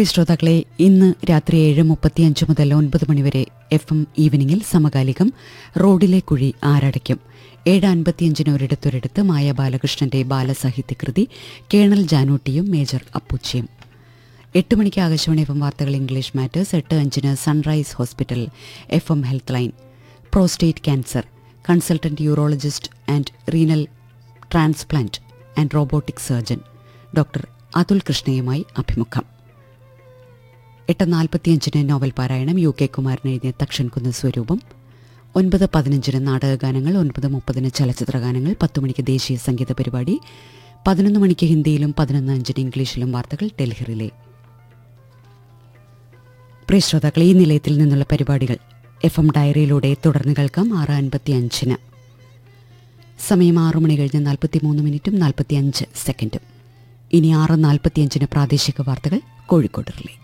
പ്രിയ ശ്രോതാക്കളെ ഇന്ന് രാത്രി ഏഴ് മുപ്പത്തിയഞ്ച് മുതൽ ഒൻപത് മണിവരെ എഫ് എം ഈവനിങ്ങിൽ സമകാലികം റോഡിലെ കുഴി ആരടയ്ക്കും ഏഴ് അൻപത്തിയഞ്ചിന് ഒരിടത്തൊരിടത്ത് മായ ബാലകൃഷ്ണന്റെ ബാലസാഹിത്യകൃതി കേണൽ ജാനൂട്ടിയും മേജർ അപ്പുച്ചിയും എട്ട് മണിക്ക് ആകാശവാണി എഫ് എം വാർത്തകൾ ഇംഗ്ലീഷ് മാറ്റേഴ്സ് എട്ട് അഞ്ചിന് Sunrise Hospital F M Health Line prostate cancer consultant urologist and renal transplant and robotic surgeon doctor Atul കൃഷ്ണയുമായി അഭിമുഖം എട്ട് നാൽപ്പത്തിയഞ്ചിന് നോവൽ പാരായണം യു കെ കുമാരൻ എഴുതിയ തക്ഷൻകുന്ന് സ്വരൂപം ഒൻപത് പതിനഞ്ചിന് നാടകഗാനങ്ങൾ ഒൻപത് മുപ്പതിന് ചലച്ചിത്രഗാനങ്ങൾ പത്ത് മണിക്ക് ദേശീയ സംഗീത പരിപാടി പതിനൊന്ന് മണിക്ക് ഹിന്ദിയിലും പതിനൊന്ന് അഞ്ചിന് ഇംഗ്ലീഷിലും വാർത്തകൾ ഡൽഹിയിലെ പ്രിയ ശ്രോതാക്കൾ ഈ നിലയത്തിൽ നിന്നുള്ള പരിപാടികൾ എഫ് എം ഡയറിയിലൂടെ തുടർന്ന് കേൾക്കാം ആറ് അൻപത്തി അഞ്ചിന് സമയം ആറു മണി കഴിഞ്ഞ് നാൽപ്പത്തി മൂന്ന് മിനിറ്റും നാൽപ്പത്തി അഞ്ച് സെക്കൻഡും ഇനി ആറ് നാൽപ്പത്തിയഞ്ചിന് പ്രാദേശിക വാർത്തകൾ കോഴിക്കോട് റിലേ